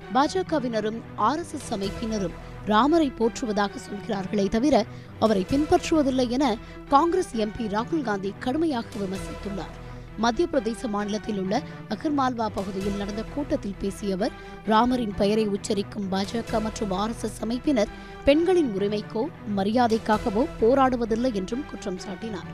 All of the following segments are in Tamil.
பாஜகவினரும் ஆர்எஸ்எஸ் அமைப்பினரும் ராமரை போற்றுவதாக சொல்கிறார்களே தவிர அவரை பின்பற்றுவதில்லை என காங்கிரஸ் எம்பி ராகுல் காந்தி கடுமையாக விமர்சித்துள்ளார் மத்திய பிரதேச மாநிலத்தில் உள்ள அகர்மால்வா பகுதியில் நடந்த கூட்டத்தில் பேசிய அவர் ராமரின் பெயரை உச்சரிக்கும் பாஜக மற்றும் ஆர்எஸ்எஸ் அமைப்பினர் பெண்களின் உரிமைக்கோ மரியாதைக்காகவோ போராடுவதில்லை என்றும் குற்றம் சாட்டினார்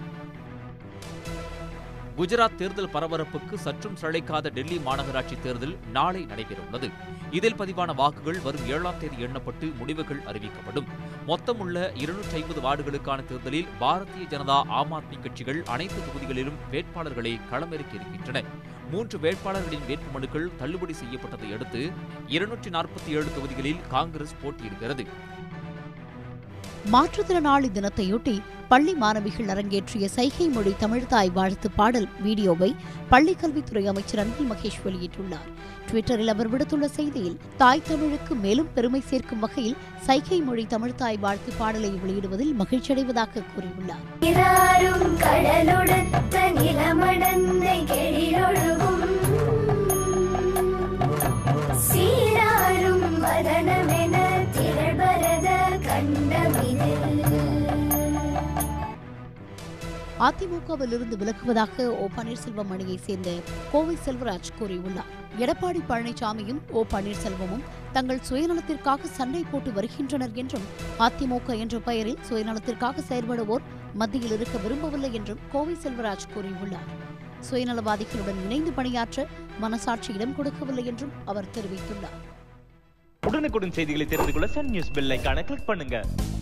குஜராத் தேர்தல் பரபரப்புக்கு சற்றும் சளைக்காத டெல்லி மாநகராட்சி தேர்தல் நாளை நடைபெறவுள்ளது இதில் பதிவான வாக்குகள் வரும் ஏழாம் தேதி எண்ணப்பட்டு முடிவுகள் அறிவிக்கப்படும் மொத்தமுள்ள இருநூற்றி ஐம்பது வார்டுகளுக்கான தேர்தலில் பாரதிய ஜனதா ஆம் ஆத்மி கட்சிகள் அனைத்து தொகுதிகளிலும் வேட்பாளர்களை களமிறக்கியிருக்கின்றன மூன்று வேட்பாளர்களின் வேட்புமனுக்கள் தள்ளுபடி செய்யப்பட்டதை அடுத்து இருநூற்றி நாற்பத்தி ஏழு தொகுதிகளில் காங்கிரஸ் போட்டியிடுகிறது மாற்றுத்திறனாளி தினத்தையொட்டி பள்ளி மாணவிகள் அரங்கேற்றிய சைகை மொழி தமிழ்தாய் வாழ்த்து பாடல் வீடியோவை பள்ளிக்கல்வித்துறை அமைச்சர் அன்பில் மகேஷ் வெளியிட்டுள்ளார் ட்விட்டரில் அவர் விடுத்துள்ள செய்தியில் தாய் தமிழுக்கு மேலும் பெருமை சேர்க்கும் வகையில் சைகை மொழி தமிழ்தாய் வாழ்த்து பாடலை வெளியிடுவதில் மகிழ்ச்சியடைவதாக கூறியுள்ளார் இராரும் கடலொடுத்த நிலமடந்தை கெழிலொழுகும் சீராரும் வதனமென திரள்பரத கண்டமிதில் அதிமுகவில் இருந்து விலகுவதாக ஓ பன்னீர்செல்வம் அணியை சேர்ந்த கோவை செல்வராஜ் கூறியுள்ளார் எடப்பாடி பழனிசாமியும் ஓ பன்னீர்செல்வமும் தங்கள் சுயநலத்திற்காக சண்டை போட்டு வருகின்றனர் என்றும் அதிமுக என்ற பெயரில் சுயநலத்திற்காக செயல்படுவோர் மத்தியில் இருக்க விரும்பவில்லை என்றும் கோவை செல்வராஜ் கூறியுள்ளார் சுயநலவாதிகளுடன் இணைந்து பணியாற்ற மனசாட்சி இடம் கொடுக்கவில்லை என்றும் அவர் தெரிவித்துள்ளார் உடனுக்குடன் செய்திகளை தெரிந்து கொள்ள சன் நியூஸ் பெல் ஐகானை கிளிக் பண்ணுங்க